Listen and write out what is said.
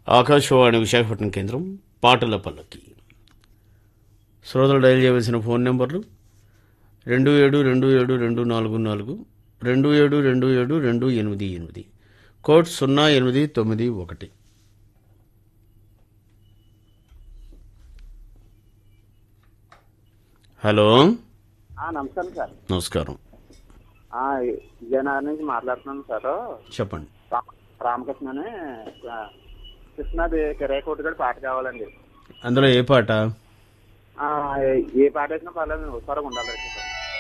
ఆకాశవాణి విశాఖపట్నం కేంద్రం పాటల పల్లకి శ్రోతలు డయల్ చేయవలసిన ఫోన్ నెంబర్లు రెండు ఏడు రెండు ఏడు రెండు నాలుగు నాలుగు రెండు ఏడు రెండు ఏడు రెండు ఎనిమిది ఎనిమిది కోడ్ సున్నా ఎనిమిది తొమ్మిది ఒకటి హలో ఆ, నమస్కారం సార్ నమస్కారం ఆ, విజయనగరం నుంచి మాట్లాడుతున్నాను సార్ చెప్పండి రా- రామకృష్ణ అని ఆ, కృష్ణది కిరాయి కూడా పాట కావాలండి అందులో ఏ పాట ఆ, ఏ- ఏ పాట వేసినా పర్లేదు ఒకసారి ఉండాలి సార్